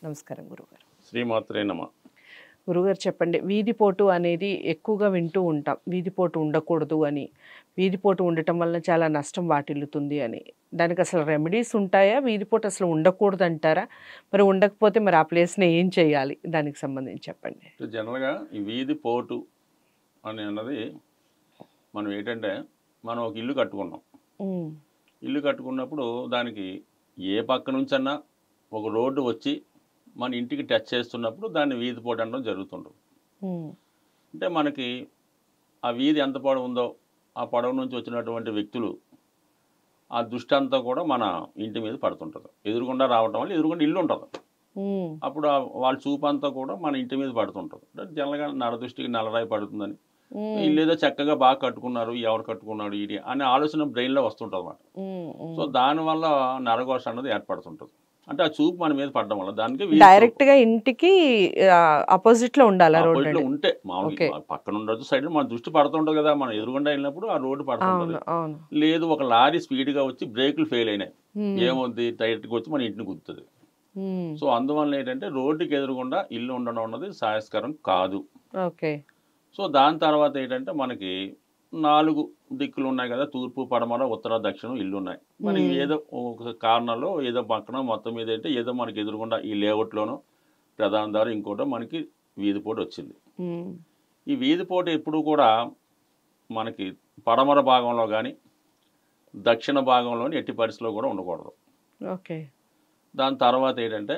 నమస్కారం గురుగారు శ్రీమాత్రే నమ గురుగారు చెప్పండి వీధిపోటు అనేది ఎక్కువగా వింటూ ఉంటాం వీధిపోటు ఉండకూడదు అని వీధిపోటు ఉండటం వల్ల చాలా నష్టం వాటిల్లుతుంది అని దానికి అసలు రెమెడీస్ ఉంటాయా వీధిపోటు అసలు ఉండకూడదు అంటారా మరి ఉండకపోతే మరి ఆ ప్లేస్ని ఏం చేయాలి దానికి సంబంధించి చెప్పండి అంటే జనరల్గా ఈ వీధి పోటు అని అన్నది మనం ఏంటంటే మనం ఒక ఇల్లు కట్టుకున్నాం ఉమ్, ఇల్లు కట్టుకున్నప్పుడు దానికి ఏ పక్క నుంచన్నా ఒక రోడ్డు వచ్చి మన ఇంటికి టచ్ చేస్తున్నప్పుడు దాన్ని వీధి పోటు అనడం జరుగుతుంటుంది ఉమ్, అంటే మనకి ఆ వీధి ఎంత పొడవు ఉందో ఆ పొడవు నుంచి వచ్చినటువంటి వ్యక్తులు ఆ దృష్టి అంతా కూడా మన ఇంటి మీద పడుతుంటుంది ఎదురుగుండా రావటం వల్ల ఎదురుగుండా ఇల్లు ఉంటుంది ఉమ్, అప్పుడు ఆ వాళ్ళ చూపు అంతా కూడా మన ఇంటి మీద పడుతుంటుంది అంటే జనరల్గా నరదృష్టికి నల్లరాయి పడుతుందని ఉమ్, ఇల్లు ఏదో చక్కగా బాగా కట్టుకున్నారు ఎవరు కట్టుకున్నాడు ఇది అనే ఆలోచన బ్రెయిన్లో వస్తుంటుంది అన్నమాట ఉమ్, ఉమ్. సో దానివల్ల నరఘోష అన్నది ఏర్పడుతుంటుంది అంటే ఆ చూపు మన మీద పడడం వల్ల దానికి వీధి డైరెక్ట్ గా ఇంటికి ఆపోజిట్ లో ఉండాలి ఆ రోడ్ opposite లో ఉంటే Okay. మామూలుగా పక్కన ఉండొచ్చు సైడ్ మన దృష్టి పడుతుంటుంది కదా మనం ఎదురుగుండా వెళ్ళినప్పుడు ఆ రోడ్డు పడుతుంటుంది అవును అవును లేదు ఒక లారీ స్పీడ్గా వచ్చి బ్రేకులు ఫెయిల్ అయినాయి ఉమ్, ఏమవుద్ది డైరెక్ట్గా వచ్చి మన ఇంటిని గుర్తుంది ఉమ్, సో అందువల్ల ఏంటంటే రోడ్డుకి ఎదురుగుండా ఇల్లు ఉండడం అన్నది సాయస్కరం కాదు ఓకే సో దాని తర్వాత ఏంటంటే మనకి నాలుగు దిక్కులు ఉన్నాయి కదా తూర్పు పడమర ఉత్తర దక్షిణం ఇల్లు ఉన్నాయి మనకి Hmm. ఏదో ఒక కారణంలో ఏదో పక్కన మొత్తం మీద ఏంటంటే ఏదో మనకి ఎదురుగుండా ఈ లేఅవుట్లోనో ప్రధాన దారి ఇంకోటో మనకి వీధిపోటు వచ్చింది ఉమ్, ఈ వీధిపోటు ఎప్పుడు కూడా మనకి పడమర భాగంలో కానీ దక్షిణ భాగంలోని ఎట్టి పరిస్థితిలో కూడా ఉండకూడదు ఓకే దాని తర్వాత ఏంటంటే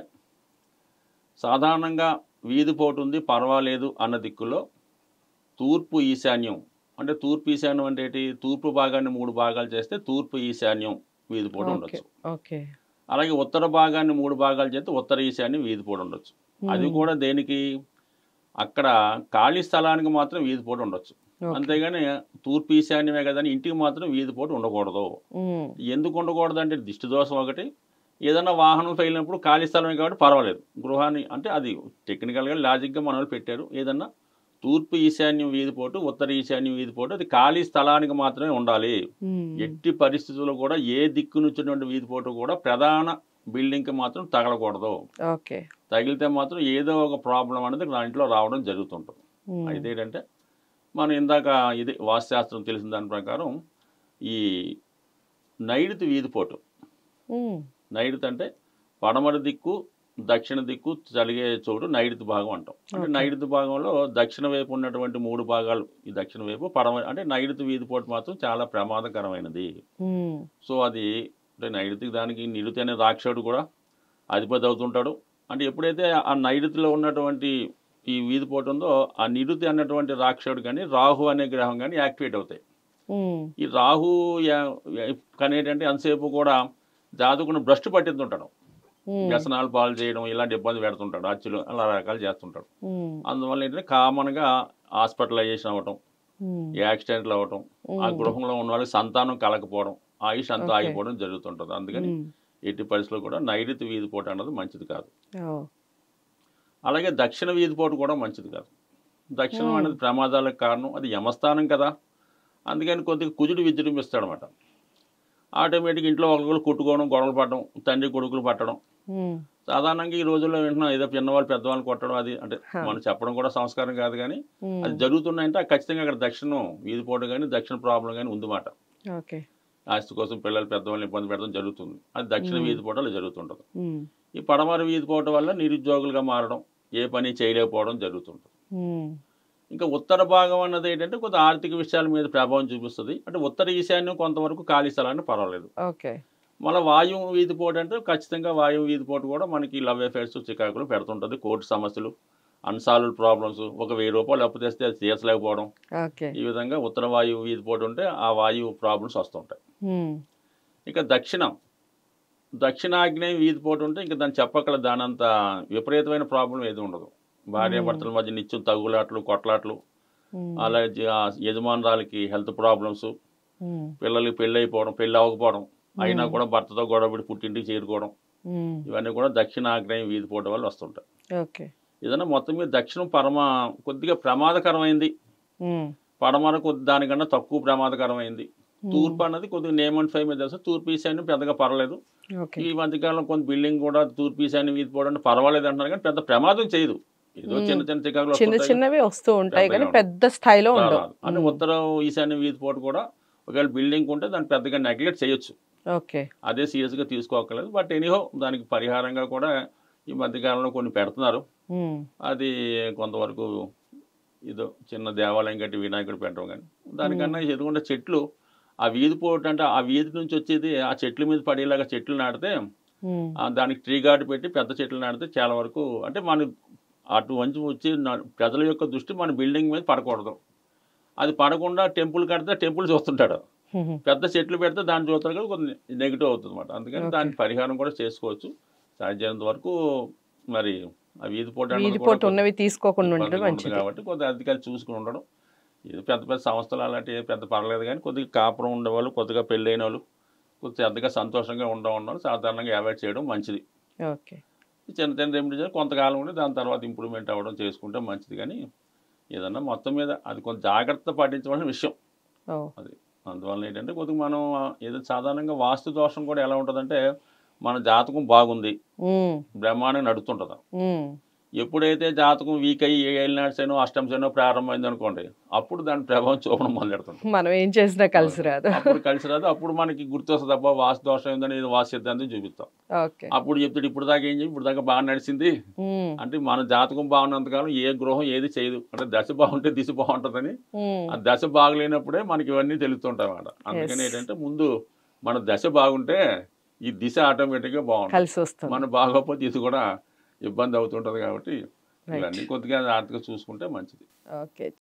సాధారణంగా వీధిపోటు ఉంది పర్వాలేదు అన్న దిక్కులో తూర్పు ఈశాన్యం అంటే తూర్పు ఈశాన్యం అంటే ఏంటి తూర్పు భాగాన్ని మూడు భాగాలు చేస్తే తూర్పు ఈశాన్యం వీధిపోటు ఓకే ఉండొచ్చు ఓకే అలాగే ఉత్తర భాగాన్ని మూడు భాగాలు చేస్తే ఉత్తర ఈశాన్యం వీధిపోటు ఉండొచ్చు అది కూడా దేనికి అక్కడ ఖాళీ స్థలానికి మాత్రం వీధిపోటు ఉండొచ్చు ఓకే. అంతేగాని తూర్పు ఈశాన్యమే కదా అని ఇంటికి మాత్రం వీధిపోటు ఉండకూడదు ఉమ్, ఎందుకు ఉండకూడదు అంటే దిష్టి దోషం ఒకటి ఏదైనా వాహనం ఫెయిల్ అయినప్పుడు ఖాళీ స్థలమే కాబట్టి పర్వాలేదు గృహాన్ని అంటే అది టెక్నికల్గా లాజిక్గా మన వాళ్ళు పెట్టారు ఏదన్నా తూర్పు ఈశాన్యం వీధిపోటు ఉత్తర ఈశాన్యం వీధిపోటు అది ఖాళీ స్థలానికి మాత్రమే ఉండాలి ఉమ్, ఎట్టి పరిస్థితుల్లో కూడా ఏ దిక్కు నుంచి వీధిపోటు కూడా ప్రధాన బిల్డింగ్కి మాత్రం తగలకూడదు ఓకే తగిలితే మాత్రం ఏదో ఒక ప్రాబ్లం అనేది దాంట్లో రావడం జరుగుతుంటుంది ఉమ్, అయితే ఏంటంటే మనం ఇందాక ఇది వాస్తుశాస్త్రం తెలిసిన దాని ప్రకారం ఈ నైరుతి వీధిపోటు ఉమ్, నైరుతి అంటే పడమర దిక్కు దక్షిణ దిక్కు జరిగే చోటు నైరుతి భాగం అంటాం అంటే Okay. నైరుతి భాగంలో దక్షిణ వైపు ఉన్నటువంటి మూడు భాగాలు ఈ దక్షిణ వైపు పడమ అంటే నైరుతి వీధిపోటు మాత్రం చాలా ప్రమాదకరమైనది ఉమ్, సో అది అంటే నైరుతికి దానికి నిరుతి అనే రాక్షసుడు కూడా అధిపతి అవుతుంటాడు అంటే ఎప్పుడైతే ఆ నైరుతిలో ఉన్నటువంటి ఈ వీధిపోటు ఉందో ఆ నిరుతి అన్నటువంటి రాక్షసుడు కానీ రాహు అనే గ్రహం కానీ యాక్టివేట్ అవుతాయి ఉమ్, ఈ రాహు యా- యా- కానీ ఏంటంటే అంతసేపు కూడా జాతకుని భ్రష్టు పట్టిస్తుంటాడు ఉమ్, వ్యసనాలు పాలు చేయడం ఇలాంటి ఇబ్బంది పెడుతుంటాడు అచ్చులు అలా రకాలు చేస్తుంటాడు ఉమ్, అందువల్ల ఏంటంటే కామన్గా హాస్పిటలైజేషన్ అవ్వటం ఉమ్, యాక్సిడెంట్లు అవ్వటం ఆ ఉమ్, గృహంలో ఉన్న వాళ్ళకి సంతానం కలకపోవడం ఆయుష్ అంతా Okay. ఆగిపోవడం జరుగుతుంటుంది అందుకని ఉమ్, ఎట్టి పరిస్థితుల్లో కూడా నైరుతి వీధిపోటు అన్నది మంచిది కాదు ఓ, అలాగే దక్షిణ వీధిపోటు కూడా మంచిది కాదు దక్షిణం Hmm. అనేది ప్రమాదాలకు కారణం అది యమస్థానం కదా అందుకని కొద్దిగా కుజుడు విజృంభిస్తాడు అనమాట ఆటోమేటిక్ ఇంట్లో ఒకరు కొట్టుకోవడం గొడవలు పడడం తండ్రి కొడుకులు పట్టడం ఉమ్, సాధారణంగా ఈ రోజుల్లో వింటున్నాం ఏదో చిన్నవాళ్ళు పెద్దవాళ్ళు కొట్టడం అది అంటే Huh. మనం చెప్పడం కూడా సంస్కారం కాదు కానీ ఉమ్, అది జరుగుతున్నాయంటే అది ఖచ్చితంగా అక్కడ దక్షిణం వీధిపోటు కానీ దక్షిణ ప్రాబ్లం కానీ ఉందన్నమాట ఓకే ఆస్తి కోసం పిల్లలు పెద్దవాళ్ళని ఇబ్బంది పెట్టడం జరుగుతుంది అది దక్షిణ Hmm. వీధిపోటు అలా జరుగుతుంటుంది ఉమ్, ఈ పడమర వీధిపోవటం వల్ల నిరుద్యోగులుగా మారడం ఏ పని చేయలేకపోవడం జరుగుతుంటుంది ఉమ్, ఇంకా ఉత్తర భాగం అన్నది ఏంటంటే కొంత ఆర్థిక విషయాల మీద ప్రభావం చూపిస్తుంది అంటే ఉత్తర ఈశాన్యం కొంతవరకు ఖాళీ స్థలాన్ని పర్వాలేదు ఓకే మళ్ళీ వాయువు వీధిపోటు అంటే ఖచ్చితంగా వాయువు వీధిపోటు కూడా మనకి లవ్ అఫేర్స్ చికాకులు పెడుతుంటుంది కోర్టు సమస్యలు అన్సాల్వ్డ్ ప్రాబ్లమ్స్ ఒక వెయ్యి రూపాయలు అప్పు తెస్తే అది తీర్చలేకపోవడం ఓకే ఈ విధంగా ఉత్తర వాయువు వీధిపోటు ఉంటే ఆ వాయువు ప్రాబ్లమ్స్ వస్తుంటాయి ఉమ్, ఇక దక్షిణం దక్షిణాగ్నేయం వీధిపోటు ఉంటే ఇంకా దాన్ని చెప్పగల దానంత విపరీతమైన ప్రాబ్లం ఏది ఉండదు భార్యాభర్తల మధ్య నిత్యం తగులాట్లు కొట్లాట్లు ఉమ్, అలాగే ఆ యజమానురాలకి హెల్త్ ప్రాబ్లమ్స్ ఉమ్, పిల్లలకి పెళ్ళి అయిపోవడం పెళ్ళి అవ్వకపోవడం అయినా Hmm. కూడా భర్తతో గొడవపడి పుట్టింటికి చేరుకోవడం ఉమ్, ఇవన్నీ కూడా దక్షిణాగ్నేయం వీధిపోవడం వల్ల వస్తుంటాయి ఓకే ఏదైనా మొత్తం మీద దక్షిణం పరమ కొద్దిగా ప్రమాదకరమైంది ఉమ్, పడమర కొద్ది దానికన్నా తక్కువ ప్రమాదకరమైంది తూర్పు అన్నది కొద్దిగా నేమ్ అండ్ ఫైవ్ మీద తెలుసు తూర్పు ఈశాన్యం పెద్దగా పర్వాలేదు ఓకే ఈ మధ్యకాలంలో కొంత బిల్డింగ్ కూడా తూర్పు ఈశాన్యం వీధి పోవడం పర్వాలేదు అంటున్నారు కానీ పెద్ద ప్రమాదం చేయదు ఏదో చిన్న చిన్న చికాకులు చిన్న వస్తుంటాయి చిన్నవి వస్తూ ఉంటాయి కానీ పెద్దగా పెద్ద స్థాయిలో రాదు. ఉండవు అంటే ఉత్తర ఈశాన్య వీధి పోటు కూడా ఒకవేళ బిల్డింగ్ ఉంటే దాన్ని పెద్దగా నెగ్లెక్ట్ చేయొచ్చు ఓకే అదే సీరియస్గా తీసుకోకలేదు బట్ ఎనీహో దానికి పరిహారంగా కూడా ఈ మధ్యకాలంలో కొన్ని పెడుతున్నారు ఉమ్, అది కొంతవరకు ఏదో చిన్న దేవాలయం కట్టి వినాయకుడు పెట్టడం కానీ దానికన్నా ఎదుగుండా చెట్లు ఆ వీధి పోటు అంటే ఆ వీధి నుంచి వచ్చేది ఆ చెట్ల మీద పడేలాగా చెట్లు నాటితే ఉమ్, ఆ దానికి ట్రీ గార్డ్ పెట్టి పెద్ద చెట్లు నాటితే చాలా వరకు అంటే మన అటు వంచి వచ్చి నా- ప్రజల యొక్క దృష్టి మన బిల్డింగ్ మీద పడకూడదు అది పడకుండా టెంపుల్ కడితే టెంపుల్ చూస్తుంటాడు ఉమ్, పెద్ద చెట్లు పెడితే దాన్ని చూస్తారు కదా కొంచెం నెగిటివ్ అవుతుంది అనమాట అందుకని Okay. దానికి పరిహారం కూడా చేసుకోవచ్చు సాధ్యమైనంత వరకు మరి ఆ వీధి పోటీ అన్నది వీధి కూడా పోటు ఉన్నవి తీసుకోకుండా ఉండడం ఇబ్బందిగా ఉంటుంది మంచిది కాబట్టి కొద్దిగా అధికారులు చూసుకుని ఉండడం ఇది పెద్ద పెద్ద సంస్థలు అలాంటివి పెద్ద పర్లేదు కానీ కొద్దిగా కాపురం ఉండేవాళ్ళు కొద్దిగా పెళ్ళైన వాళ్ళు కొద్దిగా పెద్దగా సంతోషంగా ఉండడం ఉన్నాడు సాధారణంగా అవాయిడ్ చేయడం మంచిది ఓకే ఈ చిన్న చిన్న రెమెడీ చేసి కొంతకాలం ఉండి దాని తర్వాత ఇంప్రూవ్మెంట్ అవ్వడం చేసుకుంటే మంచిది కానీ ఏదన్నా మొత్తం మీద అది కొంత జాగ్రత్త పాటించవలసిన విషయం ఓ అది అందువల్ల ఏంటంటే కొద్దిగా మనం ఆ, ఏదో సాధారణంగా వాస్తు దోషం కూడా ఎలా ఉంటుందంటే మన జాతకం బాగుంది ఉమ్, బ్రహ్మాండంగా నడుస్తుంటుంది ఉమ్, ఎప్పుడైతే జాతకం వీక్ అయ్యి ఏ ఏలినాడ్సైనో అష్టంసైనో ప్రారంభమైంది అనుకోండి అప్పుడు దాని ప్రభావం చూపడం మొదలెడుతుంది మనం ఏం చేసినా కలిసి రాదు అప్పుడు కలిసి రాదు అప్పుడు మనకి గుర్తొస్తుంది అబ్బా వాస్తు దోషం ఏందని ఇది వాస్తు సిద్ధాంతం చూపిస్తాం ఓకే అప్పుడు చెప్తాడు ఇప్పుడు దాకా ఏం చెప్పి ఇప్పుడు దాకా బాగా నడిచింది ఉమ్, అంటే మన జాతకం బాగున్నంతకాలం ఏ గృహం ఏది చేయదు అంటే దశ బాగుంటే దిశ బాగుంటుందని ఉమ్, ఆ దశ బాగలేనప్పుడే మనకి ఇవన్నీ తెలుస్తుంటాయి అన్నమాట అందుకని Yes. ఏంటంటే ముందు మన దశ బాగుంటే ఈ దిశ ఆటోమేటిక్గా బాగుంటుంది కలిసి వస్తుంది మన బాగోకపోతే ఇది కూడా ఇబ్బంది అవుతుంటుంది కాబట్టి Right. ఇవన్నీ కొద్దిగా జాగ్రత్తగా చూసుకుంటే మంచిది ఓకే